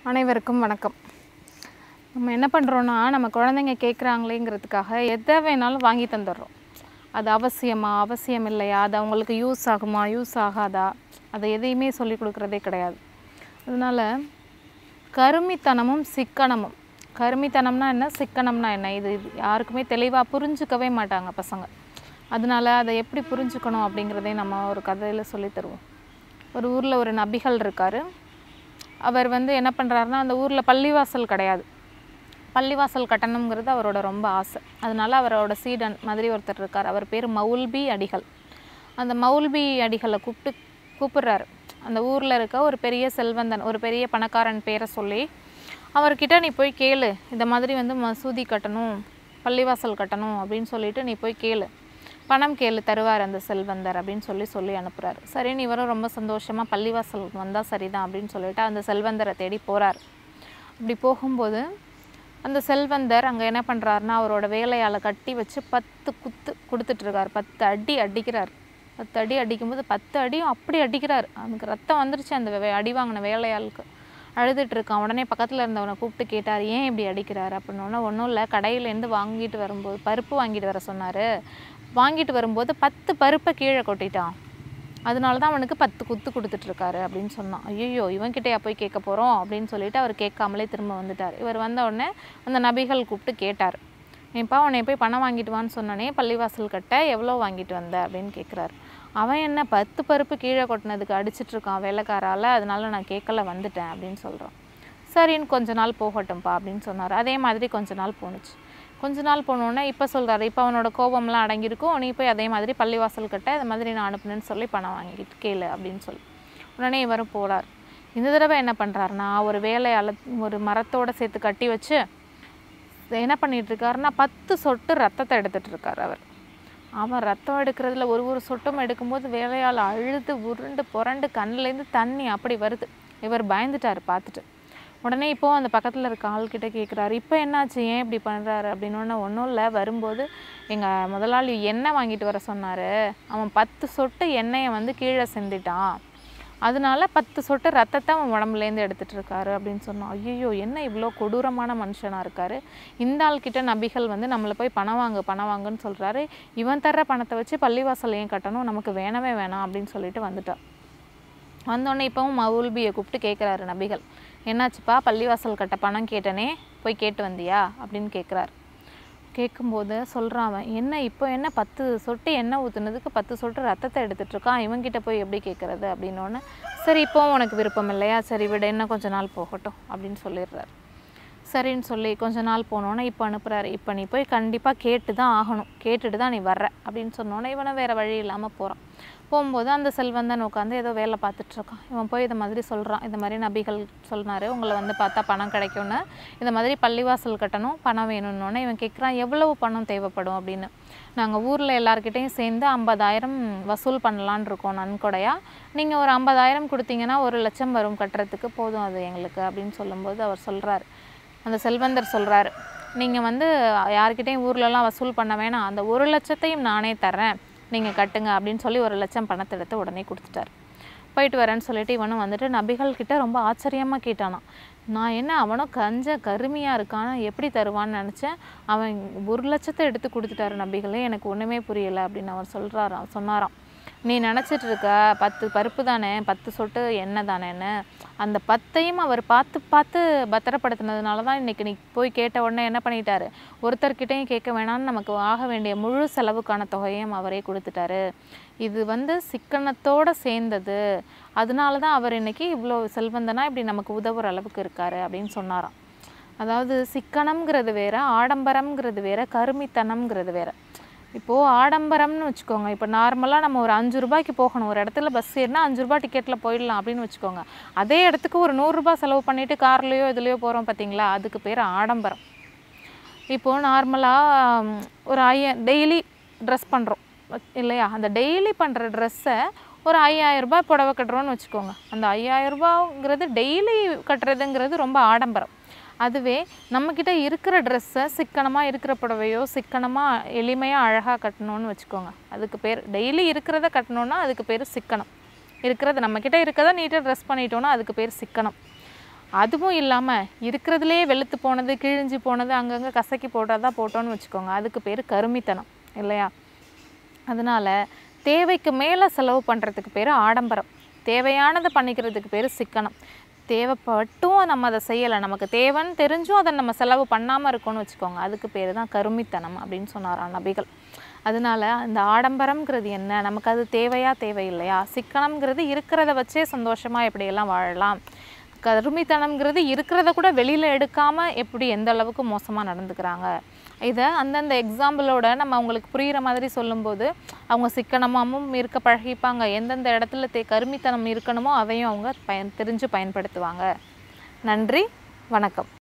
அனைவருக்கும் வணக்கம் நம்ம என்ன பண்ணுறோன்னா நம்ம குழந்தைங்க கேட்குறாங்களேங்கிறதுக்காக எதை வேணாலும் வாங்கி தந்துடுறோம் அது அவசியமா அவசியம் இல்லையா அது அவங்களுக்கு யூஸ் ஆகுமா யூஸ் ஆகாதா அதை எதையுமே சொல்லி கொடுக்குறதே கிடையாது அதனால் கருமித்தனமும் சிக்கனமும் கருமித்தனம்னா என்ன சிக்கனம்னா என்ன இது இது யாருக்குமே தெளிவாக புரிஞ்சுக்கவே மாட்டாங்க பசங்க அதனால அதை எப்படி புரிஞ்சுக்கணும் அப்படிங்கிறதே நம்ம ஒரு கதையில் சொல்லி தருவோம் ஒரு ஊரில் ஒரு நபிகள் இருக்கார் அவர் வந்து என்ன பண்ணுறாருன்னா அந்த ஊரில் பள்ளிவாசல் கிடையாது பள்ளிவாசல் கட்டணுங்கிறது அவரோட ரொம்ப ஆசை அதனால அவரோட சீடன் மாதிரி ஒருத்தர் இருக்கார் அவர் பேர் மௌல்பி அடிகள் அந்த மௌல்பி அடிகளை கூப்பிட்டு கூப்பிடுறாரு அந்த ஊரில் இருக்க ஒரு பெரிய செல்வந்தன் ஒரு பெரிய பணக்காரன் பேரை சொல்லி அவர்கிட்ட நீ போய் கேளு இந்த மாதிரி வந்து மசூதி கட்டணும் பள்ளிவாசல் கட்டணும் அப்படின்னு சொல்லிட்டு நீ போய் கேளு பணம் கேளு தருவார் அந்த செல்வந்தர் அப்படின்னு சொல்லி சொல்லி அனுப்புகிறாரு சரின்னு இவரும் ரொம்ப சந்தோஷமாக பள்ளிவாசல் வந்தால் சரிதான் அப்படின்னு சொல்லிட்டு அந்த செல்வந்தரை தேடி போகிறார் அப்படி போகும்போது அந்த செல்வந்தர் அங்கே என்ன பண்ணுறாருன்னா அவரோட வேலையால் கட்டி வச்சு பத்து குத்து கொடுத்துட்ருக்காரு பத்து அடி அடிக்கிறார் பத்து அடி அடிக்கும்போது பத்து அடியும் அப்படி அடிக்கிறார் அவனுக்கு ரத்தம் வந்துருச்சு அந்த வே- அடி வாங்கின வேலையாளுக்கு அழுதுட்டு இருக்கான் உடனே பக்கத்தில் இருந்தவனை கூப்பிட்டு கேட்டார் ஏன் இப்படி அடிக்கிறார் அப்படின்னோடனே ஒன்றும் இல்லை கடையிலேருந்து வாங்கிட்டு வரும்போது பருப்பு வாங்கிட்டு வர சொன்னார் வாங்கிட்டு வரும்போது பத்து பருப்பை கீழே கொட்டிட்டான் அதனால தான் அவனுக்கு பத்து குத்து கொடுத்துட்ருக்காரு அப்படின்னு சொன்னான் ஐயோ இவன்கிட்டயா போய் கேட்க போகிறோம் அப்படின்னு சொல்லிட்டு அவர் கேட்காமலே திரும்ப வந்துட்டார் இவர் வந்த உடனே அந்த நபிகள் கூப்பிட்டு கேட்டார் ஏப்பா உன்னை போய் பணம் வாங்கிட்டு வான்னு சொன்னனே பள்ளிவாசல் கட்ட எவ்வளோ வாங்கிட்டு வந்த அப்படின்னு கேட்குறாரு அவன் என்ன பத்து பருப்பு கீழே கொட்டினதுக்கு அடிச்சிட்டு இருக்கான் வேலைக்காரால அதனால நான் கேட்கல வந்துட்டேன் அப்படின்னு சொல்கிறான் சரின்னு கொஞ்ச நாள் போகட்டும்ப்பா அப்படின்னு சொன்னார் அதே மாதிரி கொஞ்ச நாள் போணுச்சு கொஞ்ச நாள் போனோடனே இப்போ சொல்கிறாரு இப்போ அவனோட கோபம்லாம் அடங்கியிருக்கும் நீ போய் அதே மாதிரி பள்ளிவாசல் கட்ட இது மாதிரி நான் அனுப்புனேன்னு சொல்லி பணம் வாங்கிட்டு கேளு அப்படின்னு சொல்லி உடனே இவரும் போகிறார் இந்த தடவை என்ன பண்ணுறாருன்னா ஒரு வேலையால் ஒரு மரத்தோட சேர்த்து கட்டி வச்சு என்ன பண்ணிட்டு இருக்காருன்னா பத்து சொட்டு ரத்தத்தை எடுத்துட்டு இருக்காரு அவர் அவன் ரத்தம் எடுக்கிறதுல ஒரு ஒரு சொட்டும் எடுக்கும்போது வேலையால் அழுது உருண்டு புரண்டு கண்ணுலேருந்து தண்ணி அப்படி வருது இவர் பயந்துட்டார் பார்த்துட்டு உடனே இப்போ அந்த பக்கத்தில் இருக்க ஆள்கிட்ட கேட்குறாரு இப்போ என்னாச்சு ஏன் இப்படி பண்ணுறாரு அப்படின்னு ஒன்றும் இல்லை வரும்போது எங்கள் முதலாளி எண்ணெய் வாங்கிட்டு வர சொன்னார் அவன் பத்து சொட்டு எண்ணெயை வந்து கீழே சிந்திட்டான் அதனால பத்து சொட்டு ரத்தத்தை அவன் உடம்புலேருந்து எடுத்துட்டு இருக்காரு அப்படின்னு சொன்னோம் ஐயோ என்ன இவ்வளோ கொடூரமான மனுஷனாக இருக்காரு இந்த ஆள்கிட்ட நபிகள் வந்து நம்மளை போய் பணம் வாங்கு பணம் வாங்குன்னு சொல்கிறாரு இவன் தர்ற பணத்தை வச்சு பள்ளிவாசல் ஏன் கட்டணும் நமக்கு வேணவே வேணாம் அப்படின்னு சொல்லிட்டு வந்துட்டான் வந்தோடனே இப்போவும் மவுல்பியை கூப்பிட்டு கேட்குறாரு நபிகள் என்னாச்சுப்பா பள்ளிவாசல் கட்ட பணம் கேட்டனே போய் கேட்டு வந்தியா அப்படின்னு கேட்குறாரு கேட்கும்போது சொல்கிறான் அவன் என்ன இப்போ என்ன பத்து சொட்டு எண்ணெய் ஊற்றுனதுக்கு பத்து சொட்டு ரத்தத்தை எடுத்துட்டு இருக்கான் இவன்கிட்ட போய் எப்படி கேட்குறது அப்படின்னோடனே சரி இப்போ உனக்கு விருப்பம் இல்லையா சரி விட என்ன கொஞ்ச நாள் போகட்டும் அப்படின்னு சொல்லிடுறாரு சரின்னு சொல்லி கொஞ்ச நாள் போனோன்னே இப்போ அனுப்புகிறாரு இப்போ நீ போய் கண்டிப்பாக கேட்டு தான் ஆகணும் கேட்டுட்டு தான் நீ வர்ற அப்படின்னு சொன்னோன்னே இவனை வேறு வழி இல்லாமல் போகிறான் போகும்போது அந்த செல்வந்தன் உட்காந்து ஏதோ வேலை பார்த்துட்டு இருக்கான் இவன் போய் இது மாதிரி சொல்கிறான் இந்த மாதிரி நபிகள் சொன்னார் உங்களை வந்து பார்த்தா பணம் கிடைக்கும்னு இந்த மாதிரி பள்ளிவாசல் கட்டணும் பணம் வேணும்னோடனே இவன் கேட்குறான் எவ்வளவு பணம் தேவைப்படும் அப்படின்னு நாங்கள் ஊரில் எல்லார்கிட்டையும் சேர்ந்து ஐம்பதாயிரம் வசூல் பண்ணலான்னு இருக்கோம் நன்கொடையா நீங்கள் ஒரு ஐம்பதாயிரம் கொடுத்தீங்கன்னா ஒரு லட்சம் வரும் கட்டுறதுக்கு போதும் அது எங்களுக்கு அப்படின்னு சொல்லும்போது அவர் சொல்கிறார் அந்த செல்வந்தர் சொல்கிறாரு நீங்கள் வந்து யார்கிட்டையும் ஊர்லலாம் வசூல் பண்ண வேணாம் அந்த ஒரு லட்சத்தையும் நானே தர்றேன் நீங்கள் கட்டுங்க அப்படின்னு சொல்லி ஒரு லட்சம் பணத்தை எடுத்து உடனே கொடுத்துட்டாரு போயிட்டு வரேன்னு சொல்லிட்டு இவனும் வந்துட்டு நபிகள் கிட்ட ரொம்ப ஆச்சரியமாக கேட்டானாம் நான் என்ன அவனும் கஞ்ச கருமையாக இருக்கான் எப்படி தருவான்னு நினச்சேன் அவன் ஒரு லட்சத்தை எடுத்து கொடுத்துட்டாரு நபிகளே எனக்கு ஒன்றுமே புரியலை அப்படின்னு அவர் சொல்கிறாராம் சொன்னாராம் நீ நினச்சிட்டு இருக்க பத்து பருப்பு தானே பத்து சொட்டு எண்ணெய் தானேன்னு அந்த பத்தையும் அவர் பார்த்து பார்த்து பத்திரப்படுத்தினதுனால தான் இன்றைக்கி நீ போய் கேட்ட உடனே என்ன பண்ணிட்டாரு ஒருத்தர்கிட்டையும் கேட்க வேணாம்னு நமக்கு ஆக வேண்டிய முழு செலவுக்கான தொகையும் அவரே கொடுத்துட்டாரு இது வந்து சிக்கனத்தோட சேர்ந்தது அதனால தான் அவர் இன்னைக்கு இவ்வளோ செல்வந்தனா இப்படி நமக்கு உதவுற அளவுக்கு இருக்காரு அப்படின்னு சொன்னாராம் அதாவது சிக்கனம்ங்கிறது வேற ஆடம்பரம்ங்கிறது வேற கருமித்தனம்ங்கிறது வேற இப்போது ஆடம்பரம்னு வச்சுக்கோங்க இப்போ நார்மலாக நம்ம ஒரு அஞ்சு ரூபாய்க்கு போகணும் ஒரு இடத்துல பஸ் ஏறினா அஞ்சு ரூபாய் டிக்கெட்டில் போயிடலாம் அப்படின்னு வச்சுக்கோங்க அதே இடத்துக்கு ஒரு நூறுரூபா செலவு பண்ணிவிட்டு கார்லேயோ இதுலேயோ போகிறோம் பார்த்தீங்களா அதுக்கு பேர் ஆடம்பரம் இப்போது நார்மலாக ஒரு ஐய டெய்லி ட்ரெஸ் பண்ணுறோம் இல்லையா அந்த டெய்லி பண்ணுற ட்ரெஸ்ஸை ஒரு ஐயாயிரரூபா புடவை கட்டுறோன்னு வச்சுக்கோங்க அந்த ஐயாயிரரூபாங்கிறது டெய்லி கட்டுறதுங்கிறது ரொம்ப ஆடம்பரம் அதுவே நம்மக்கிட்ட இருக்கிற ட்ரெஸ்ஸை சிக்கனமாக இருக்கிற புடவையோ சிக்கனமாக எளிமையாக அழகாக கட்டணும்னு வச்சுக்கோங்க அதுக்கு பேர் டெய்லி இருக்கிறத கட்டணுன்னா அதுக்கு பேர் சிக்கனம் இருக்கிறது நம்மக்கிட்ட இருக்கிறத நீட்டாக ட்ரெஸ் பண்ணிட்டோன்னா அதுக்கு பேர் சிக்கனம் அதுவும் இல்லாமல் இருக்கிறதுலே வெளுத்து போனது கிழிஞ்சு போனது அங்கங்கே கசக்கி போட்டால் போட்டோன்னு வச்சுக்கோங்க அதுக்கு பேர் கருமித்தனம் இல்லையா அதனால் தேவைக்கு மேலே செலவு பண்ணுறதுக்கு பேர் ஆடம்பரம் தேவையானதை பண்ணிக்கிறதுக்கு பேர் சிக்கனம் தேவைப்பட்டும் நம்ம அதை செய்யலை நமக்கு தேவைன்னு தெரிஞ்சும் அதை நம்ம செலவு பண்ணாமல் இருக்கோம்னு வச்சுக்கோங்க அதுக்கு பேர் தான் கருமித்தனம் அப்படின்னு சொன்னாராம் நபிகள் அதனால அந்த ஆடம்பரம்ங்கிறது என்ன நமக்கு அது தேவையா தேவையில்லையா சிக்கனம்ங்கிறது இருக்கிறத வச்சே சந்தோஷமாக எப்படியெல்லாம் வாழலாம் கருமித்தனம்ங்கிறது இருக்கிறத கூட வெளியில் எடுக்காமல் எப்படி எந்த அளவுக்கு மோசமாக நடந்துக்கிறாங்க இதை அந்தந்த எக்ஸாம்பிளோட நம்ம அவங்களுக்கு புரிகிற மாதிரி சொல்லும்போது அவங்க சிக்கனமாகவும் இருக்க பழகிப்பாங்க எந்தெந்த இடத்துல தே கருமித்தனம் இருக்கணுமோ அதையும் அவங்க பயன் தெரிஞ்சு பயன்படுத்துவாங்க நன்றி வணக்கம்